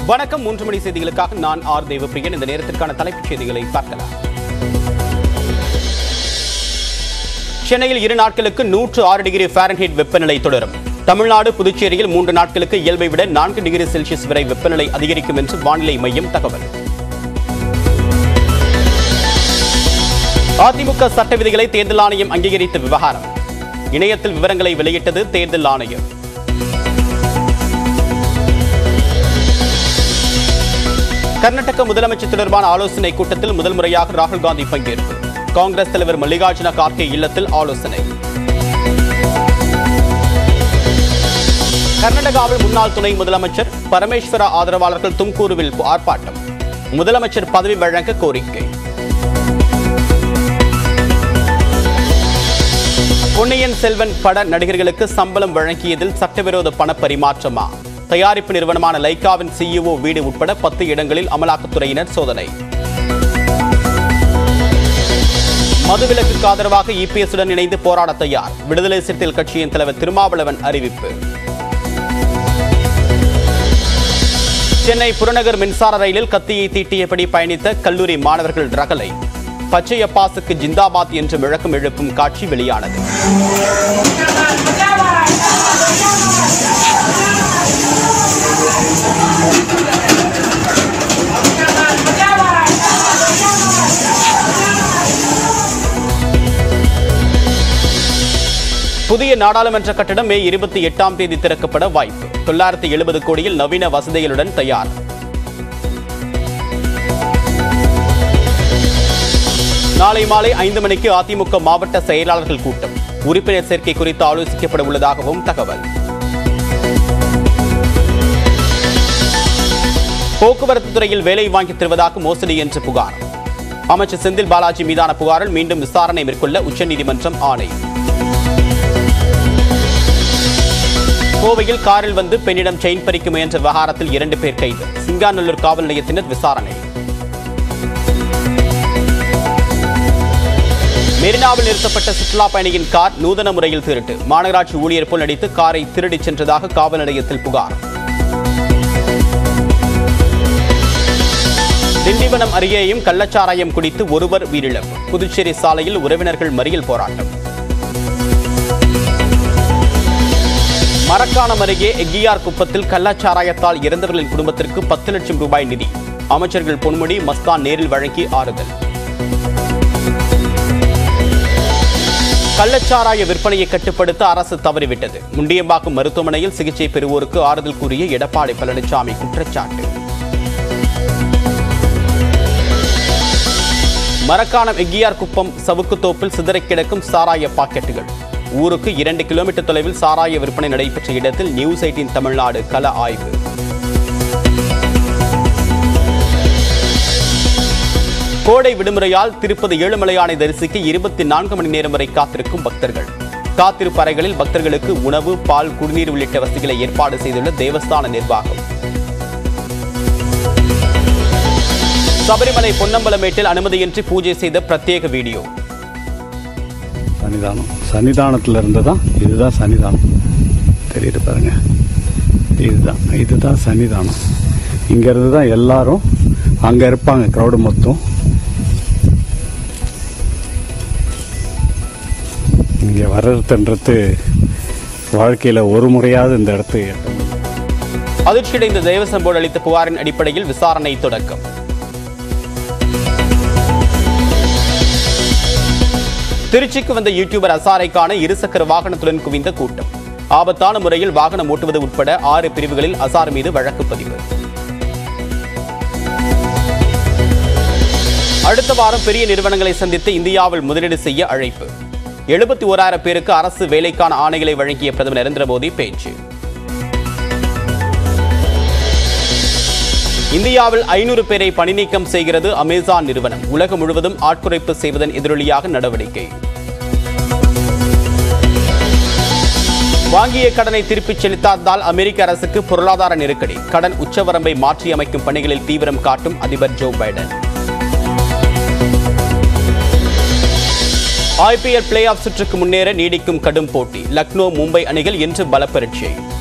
வணக்கம் மூன்று மணி செய்திகளுக்காக நான் ஆர் தேவப்பிரியன் இந்த நேரத்திற்கான தலைப்புச் செய்திகளை பார்க்கலாம் சென்னையில் இரு நாட்களுக்கு நூற்று ஆறு டிகிரி ஃபாரன்ஹீட் வெப்பநிலை தொடரும் தமிழ்நாடு புதுச்சேரியில் மூன்று நாட்களுக்கு இயல்பை விட நான்கு டிகிரி செல்சியஸ் வரை வெப்பநிலை அதிகரிக்கும் என்று வானிலை மையம் தகவல் அதிமுக சட்ட விதிகளை தேர்தல் ஆணையம் அங்கீகரித்த விவகாரம் இணையத்தில் விவரங்களை வெளியிட்டது தேர்தல் ஆணையம் கர்நாடக முதலமைச்சர் தொடர்பான ஆலோசனை கூட்டத்தில் முதல் முறையாக ராகுல் காந்தி பங்கேற்பு காங்கிரஸ் தலைவர் மல்லிகார்ஜுன கார்கே இல்லத்தில் ஆலோசனை கர்நாடகாவில் முன்னாள் துணை முதலமைச்சர் பரமேஸ்வர ஆதரவாளர்கள் தும்கூருவில் ஆர்ப்பாட்டம் முதலமைச்சர் பதவி வழங்க கோரிக்கை பொன்னியின் செல்வன் பட நடிகர்களுக்கு சம்பளம் வழங்கியதில் சட்டவிரோத பண பரிமாற்றமா தயாரிப்பு நிறுவனமான லைக்காவின் சிஇஓ வீடு உட்பட பத்து இடங்களில் அமலாக்கத்துறையினர் சோதனை மதுவிலக்குக்கு ஆதரவாக இபிஎஸ் உடன் இணைந்து போராட தயார் விடுதலை சிறுத்தைகள் கட்சியின் தலைவர் திருமாவளவன் அறிவிப்பு சென்னை புறநகர் மின்சார ரயிலில் கத்தியை தீட்டியபடி பயணித்த கல்லூரி மாணவர்கள் ரகலை பச்சையப்பாசுக்கு ஜிந்தாபாத் என்று முழக்கம் எழுப்பும் காட்சி வெளியானது புதிய நாடாளுமன்ற கட்டடம் மே இருபத்தி எட்டாம் தேதி திறக்கப்பட வாய்ப்பு தொள்ளாயிரத்தி எழுபது கோடியில் நவீன வசதிகளுடன் தயார் நாளை மாலை ஐந்து மணிக்கு அதிமுக மாவட்ட செயலாளர்கள் கூட்டம் உறுப்பினர் சேர்க்கை குறித்து ஆலோசிக்கப்பட உள்ளதாகவும் தகவல் போக்குவரத்து துறையில் வேலை வாங்கித் தருவதாக மோசடி என்று புகார் அமைச்சர் செந்தில் பாலாஜி மீதான புகாரில் மீண்டும் விசாரணை மேற்கொள்ள உச்சநீதிமன்றம் ஆணை கோவையில் காரில் வந்து பெண்ணிடம் செயின் பறிக்க முயன்ற விவகாரத்தில் இரண்டு பேர் கைது சிங்காநல்லூர் காவல் நிலையத்தினர் விசாரணை மெரினாவில் நிறுத்தப்பட்ட சுற்றுலா பயணியின் கார் நூதன முறையில் திருட்டு மாநகராட்சி ஊழியர் போல் நடித்து காரை திருடிச் சென்றதாக காவல் நிலையத்தில் புகார் திண்டிவனம் அருகேயும் கள்ளச்சாராயம் குடித்து ஒருவர் உயிரிழப்பு புதுச்சேரி சாலையில் உறவினர்கள் மறியல் போராட்டம் மரக்காணம் அருகே எக்கியார் குப்பத்தில் கள்ளச்சாராயத்தால் இறந்தவர்களின் குடும்பத்திற்கு பத்து லட்சம் ரூபாய் நிதி அமைச்சர்கள் பொன்முடி மஸ்தான் நேரில் வழங்கி ஆறுதல் கள்ளச்சாராய விற்பனையை கட்டுப்படுத்த அரசு தவறிவிட்டது முண்டியம்பாக்கம் மருத்துவமனையில் சிகிச்சை பெறுவோருக்கு ஆறுதல் கூறிய எடப்பாடி பழனிசாமி குற்றச்சாட்டு மரக்காணம் எக்கியார் குப்பம் சவுக்குத்தோப்பில் சிதறிக் கிடக்கும் சாராய பாக்கெட்டுகள் ஊருக்கு இரண்டு கிலோமீட்டர் தொலைவில் சாராய விற்பனை நடைபெற்ற இடத்தில் நியூஸ் எயிட்டின் தமிழ்நாடு கள ஆய்வு கோடை விடுமுறையால் திருப்பதி ஏழுமலையானை தரிசிக்க இருபத்தி நான்கு மணி நேரம் வரை காத்திருக்கும் பக்தர்கள் காத்திருப்பு அறைகளில் பக்தர்களுக்கு உணவு பால் குடிநீர் உள்ளிட்ட வசதிகளை ஏற்பாடு செய்துள்ள தேவஸ்தான நிர்வாகம் சபரிமலை பொன்னம்பலமேட்டில் அனுமதியின்றி பூஜை செய்த பிரத்யேக வீடியோ சன்னிதானம் சன்னிதானத்தில் இருந்து தான் இதுதான் சன்னிதானம் தெரியுது பாருங்க இதுதான் இதுதான் சன்னிதானம் இங்கேருந்து தான் எல்லாரும் அங்கே இருப்பாங்க க்ரௌடு மொத்தம் இங்கே வர்றதுன்றது வாழ்க்கையில் ஒரு முறையாவது இந்த இடத்துக்கு எட்ட முடியும். அதிர்ச்சியடைந்த தேவசம் போர்டு அளித்த புகாரின் அடிப்படையில் விசாரணை தொடக்கம் திருச்சிக்கு வந்த யூடியூபர் அசாரைக்கான இருசக்கர வாகனத்துடன் குவிந்த கூட்டம் ஆபத்தான முறையில் வாகனம் ஓட்டுவது உட்பட ஆறு பிரிவுகளில் அசார் மீது வழக்கு பதிவு அடுத்த வாரம் பெரிய நிறுவனங்களை சந்தித்து இந்தியாவில் முதலீடு செய்ய அழைப்பு எழுபத்தி ஓராயிரம் பேருக்கு அரசு வேலைக்கான ஆணைகளை வழங்கிய பிரதமர் நரேந்திர மோடி பேச்சு இந்தியாவில் ஐநூறு பேரை பணிநீக்கம் செய்கிறது அமேசான் நிறுவனம் உலகம் முழுவதும் ஆட்குறைப்பு செய்வதன் எதிரொலியாக நடவடிக்கை வாங்கிய கடனை திருப்பிச் செலுத்தாததால் அமெரிக்க அரசுக்கு பொருளாதார நெருக்கடி கடன் உச்சவரம்பை மாற்றியமைக்கும் பணிகளில் தீவிரம் காட்டும் அதிபர் Joe Biden IPL play off சுற்றுக்கு முன்னேற நீடிக்கும் கடும் போட்டி லக்னோ மும்பை அணிகள் இன்று பலப்பரீட்சை